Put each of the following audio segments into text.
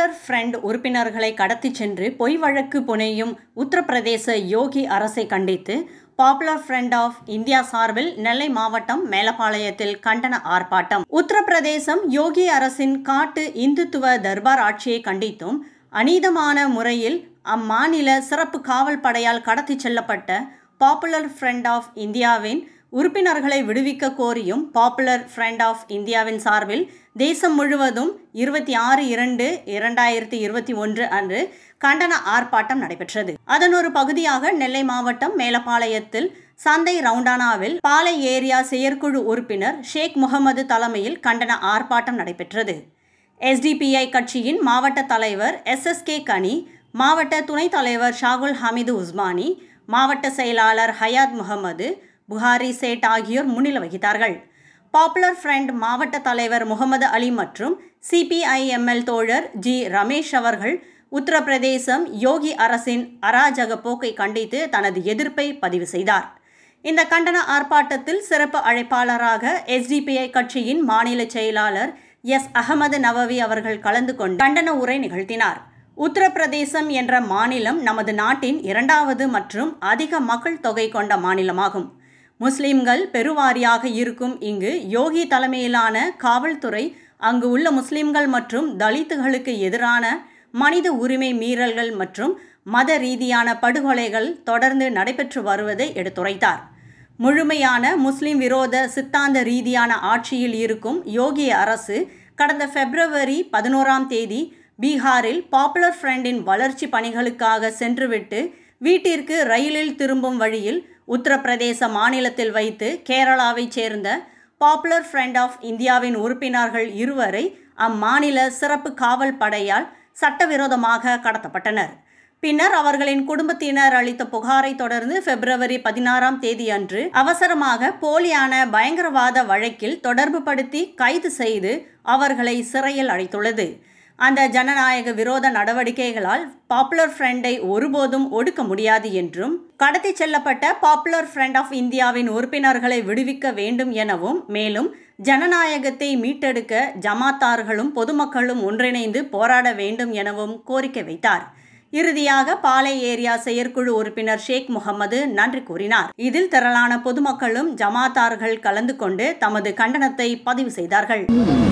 popular front உறுப்பினர்களை கடத்திச் சென்று பொய் வழக்கு புனையும் உத்தரப்பிரதேச யோகி அரசை கண்டித்து பாப்புலர் ஃப்ரண்ட் ஆஃப் இந்தியா சார்பில் நெல்லை மாவட்டம் மேலப்பாளையத்தில் கண்டன ஆர்ப்பாட்டம் உத்தரப்பிரதேசம் யோகி அரசின் காட்டு இந்துத்துவ தர்பார் ஆட்சியை கண்டித்தும் அநீதமான முறையில் அம்மாநில சிறப்பு காவல் படையால் கடத்திச் செல்லப்பட்ட பாப்புலர் ஃப்ரண்ட் ஆஃப் இந்தியாவின் உறுப்பினர்களை விடுவிக்க கோரியும் பாப்புலர் ஃப்ரண்ட் ஆஃப் இந்தியாவின் சார்பில் தேசம் முழுவதும் இருபத்தி ஆறு இரண்டு இரண்டாயிரத்தி இருபத்தி ஒன்று அன்று கண்டன ஆர்ப்பாட்டம் நடைபெற்றது அதன் ஒரு பகுதியாக நெல்லை மாவட்டம் மேலப்பாளையத்தில் சந்தை ரவுண்டானாவில் பாலை ஏரியா செயற்குழு உறுப்பினர் ஷேக் முகமது தலைமையில் கண்டன ஆர்ப்பாட்டம் நடைபெற்றது எஸ்டிபிஐ கட்சியின் மாவட்ட தலைவர் எஸ்எஸ்கே கனி மாவட்ட துணைத் தலைவர் ஷாகுல் ஹமீது உஸ்மானி மாவட்ட செயலாளர் ஹயாத் முகமது புகாரி சேட் ஆகியோர் முன்னிலை வகித்தார்கள் பாப்புலர் ஃப்ரண்ட் மாவட்ட தலைவர் முகமது அலி மற்றும் சிபிஐஎம்எல் தோழர் ஜி ரமேஷ் அவர்கள் உத்தரப்பிரதேசம் யோகி அரசின் அராஜக போக்கை கண்டித்து தனது எதிர்ப்பை பதிவு செய்தார் இந்த கண்டன ஆர்ப்பாட்டத்தில் சிறப்பு அழைப்பாளராக எஸ்டிபிஐ கட்சியின் மாநில செயலாளர் எஸ் அகமது நவவி அவர்கள் கலந்து கொண்டு கண்டன உரை நிகழ்த்தினார் உத்தரப்பிரதேசம் என்ற மாநிலம் நமது நாட்டின் இரண்டாவது மற்றும் அதிக மக்கள் தொகை கொண்ட மாநிலமாகும் முஸ்லிம்கள் பெருவாரியாக இருக்கும் இங்கு யோகி தலைமையிலான காவல்துறை அங்கு உள்ள முஸ்லிம்கள் மற்றும் தலித்துகளுக்கு எதிரான மனித உரிமை மீறல்கள் மற்றும் மத ரீதியான படுகொலைகள் தொடர்ந்து நடைபெற்று வருவதை எடுத்துரைத்தார் முழுமையான முஸ்லிம் விரோத சித்தாந்த ரீதியான ஆட்சியில் இருக்கும் யோகி அரசு கடந்த பிப்ரவரி பதினோராம் தேதி பீகாரில் பாப்புலர் ஃப்ரண்டின் வளர்ச்சி பணிகளுக்காக சென்றுவிட்டு வீட்டிற்கு ரயிலில் திரும்பும் வழியில் உத்தரப்பிரதேச மாநிலத்தில் வைத்து கேரளாவைச் சேர்ந்த பாப்புலர் ஃப்ரண்ட் ஆஃப் இந்தியாவின் உறுப்பினர்கள் இருவரை அம்மாநில சிறப்பு காவல் படையால் சட்டவிரோதமாக கடத்தப்பட்டனர் பின்னர் அவர்களின் குடும்பத்தினர் அளித்த புகாரை தொடர்ந்து பிப்ரவரி பதினாறாம் தேதி அன்று அவசரமாக போலியான பயங்கரவாத வழக்கில் தொடர்புபடுத்தி கைது செய்து அவர்களை சிறையில் அடைத்துள்ளது அந்த ஜனநாயக விரோத நடவடிக்கைகளால் பாப்புலர் ஃப்ரண்டை ஒருபோதும் ஒடுக்க முடியாது என்றும் கடத்தி செல்லப்பட்ட பாப்புலர் ஃப்ரண்ட் ஆஃப் இந்தியாவின் உறுப்பினர்களை விடுவிக்க வேண்டும் எனவும் மேலும் ஜனநாயகத்தை மீட்டெடுக்க ஜமாத்தார்களும் பொதுமக்களும் ஒன்றிணைந்து போராட வேண்டும் எனவும் கோரிக்கை வைத்தார் இறுதியாக பாலை ஏரியா செயற்குழு உறுப்பினர் ஷேக் முகமது நன்றி கூறினார் இதில் திரளான பொதுமக்களும் ஜமாத்தார்கள் கலந்து கொண்டு தமது கண்டனத்தை பதிவு செய்தார்கள்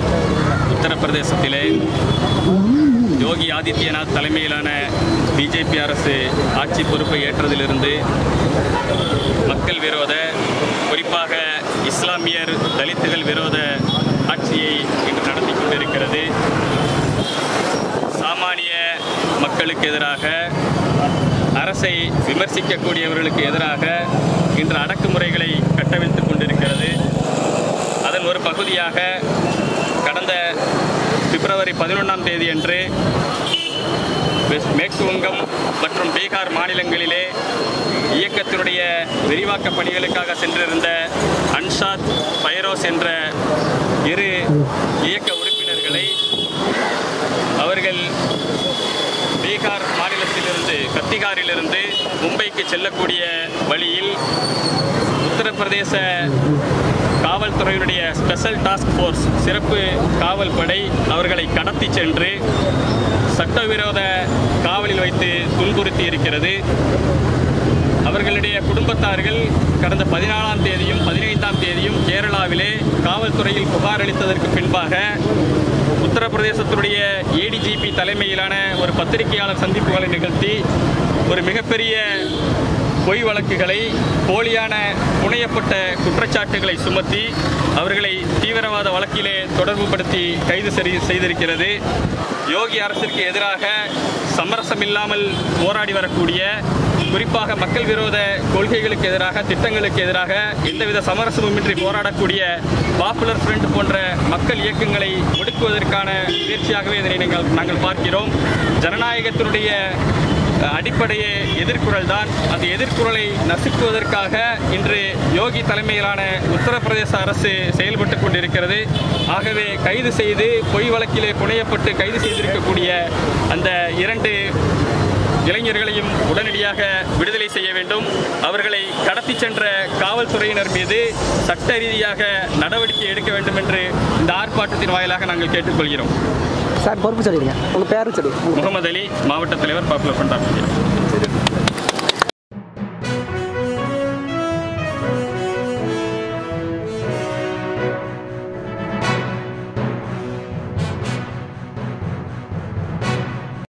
உத்தரப்பிரதேசத்திலே யோகி ஆதித்யநாத் தலைமையிலான பிஜேபி அரசு ஆட்சி பொறுப்பை ஏற்றதிலிருந்து மக்கள் விரோத குறிப்பாக இஸ்லாமியர் தலித்துகள் விரோத ஆட்சியை இன்று நடத்தி கொண்டிருக்கிறது சாமானிய மக்களுக்கு எதிராக அரசை விமர்சிக்கக்கூடியவர்களுக்கு எதிராக இன்று அடக்குமுறைகளை கட்டவிழ்த்து கொண்டிருக்கிறது அதன் ஒரு பகுதியாக கடந்த பிப்ரவரி பதினொன்றாம் தேதி அன்று வெஸ்ட் மேற்கு வங்கம் மற்றும் பீகார் மாநிலங்களிலே இயக்கத்தினுடைய விரிவாக்க பணிகளுக்காக சென்றிருந்த அன்சாத் பைரோஸ் என்ற இரு இயக்க உறுப்பினர்களை அவர்கள் பீகார் மாநிலத்திலிருந்து கத்திகாரிலிருந்து மும்பைக்கு செல்லக்கூடிய வழியில் உத்தரப்பிரதேச காவல்துறையினுடைய ஸ்பெஷல் டாஸ்க் ஃபோர்ஸ் சிறப்பு காவல் படை அவர்களை கடத்தி சென்று சட்டவிரோத காவலில் வைத்து துன்புறுத்தி இருக்கிறது அவர்களுடைய குடும்பத்தார்கள் கடந்த பதினாலாம் தேதியும் பதினைந்தாம் தேதியும் கேரளாவிலே காவல்துறையில் புகார் அளித்ததற்கு பின்பாக உத்தரப்பிரதேசத்துடைய ஏடிஜிபி தலைமையிலான ஒரு பத்திரிகையாளர் சந்திப்புகளை நிகழ்த்தி ஒரு மிகப்பெரிய பொய் வழக்குகளை போலியான புனையப்பட்ட குற்றச்சாட்டுகளை சுமத்தி அவர்களை தீவிரவாத வழக்கிலே தொடர்புபடுத்தி கைது சரி செய்திருக்கிறது யோகி அரசிற்கு எதிராக சமரசமில்லாமல் போராடி வரக்கூடிய குறிப்பாக மக்கள் விரோத கொள்கைகளுக்கு எதிராக திட்டங்களுக்கு எதிராக எந்தவித சமரசமுமின்றி போராடக்கூடிய பாப்புலர் ஃப்ரண்ட் போன்ற மக்கள் இயக்கங்களை ஒடுக்குவதற்கான முயற்சியாகவே இதனை நீங்கள் நாங்கள் பார்க்கிறோம் ஜனநாயகத்தினுடைய அடிப்படையே எதிர்குரல் தான் அந்த எதிர்குரலை நசுக்குவதற்காக இன்று யோகி தலைமையிலான உத்தரப்பிரதேச அரசு செயல்பட்டு கொண்டிருக்கிறது ஆகவே கைது செய்து பொய் வழக்கிலே புனையப்பட்டு கைது செய்திருக்கக்கூடிய அந்த இரண்டு இளைஞர்களையும் உடனடியாக விடுதலை செய்ய வேண்டும் அவர்களை கடத்தி சென்ற காவல்துறையினர் மீது சட்ட ரீதியாக நடவடிக்கை எடுக்க வேண்டும் என்று இந்த ஆர்ப்பாட்டத்தின் வாயிலாக நாங்கள் கேட்டுக்கொள்கிறோம் சார் பொறுப்பு சொல்லிடுங்க உங்கள் பேரும் சொல்லிடுங்க முகமது அலி மாவட்ட தலைவர் பாப்புலர் ஃப்ரண்ட் ஆஃப் இந்தியா